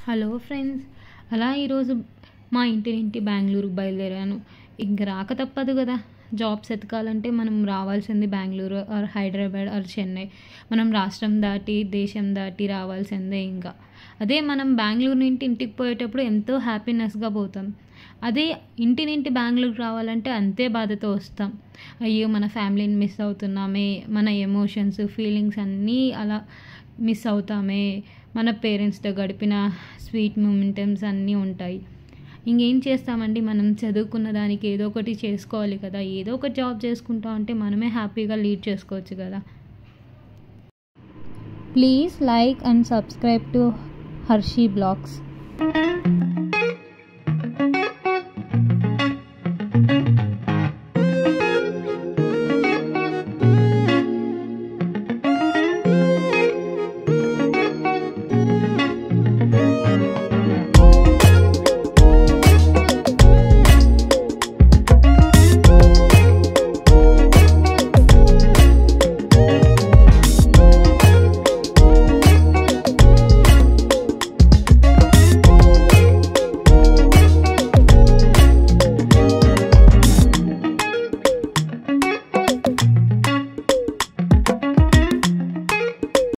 hello friends అలా ఈరోజు మా ఇంటి నుండి బెంగళూరుకు బయలుదేరాను ఇంక రాక తప్పదు కదా జాబ్స్ ఎతకాలంటే మనం రావాల్సింది బెంగళూరు ఆర్ హైదరాబాద్ ఆర్ చెన్నై మనం రాష్ట్రం దాటి దేశం దాటి రావాల్సిందే ఇంకా అదే మనం బెంగళూరు నుండి ఇంటికి పోయేటప్పుడు ఎంతో హ్యాపీనెస్గా పోతాం అదే ఇంటి నుండి బెంగళూరుకు రావాలంటే అంతే బాధతో వస్తాం అయ్యో మన ఫ్యామిలీని మిస్ అవుతున్నామే మన ఎమోషన్స్ ఫీలింగ్స్ అన్నీ అలా మిస్ అవుతామే మన పేరెంట్స్తో గడిపిన స్వీట్ మూమెంటమ్స్ అన్నీ ఉంటాయి ఇంకేం చేస్తామండి మనం చదువుకున్న దానికి ఏదో ఒకటి చేసుకోవాలి కదా ఏదో ఒక జాబ్ చేసుకుంటా ఉంటే మనమే హ్యాపీగా లీడ్ చేసుకోవచ్చు కదా please like and subscribe to Harshi blogs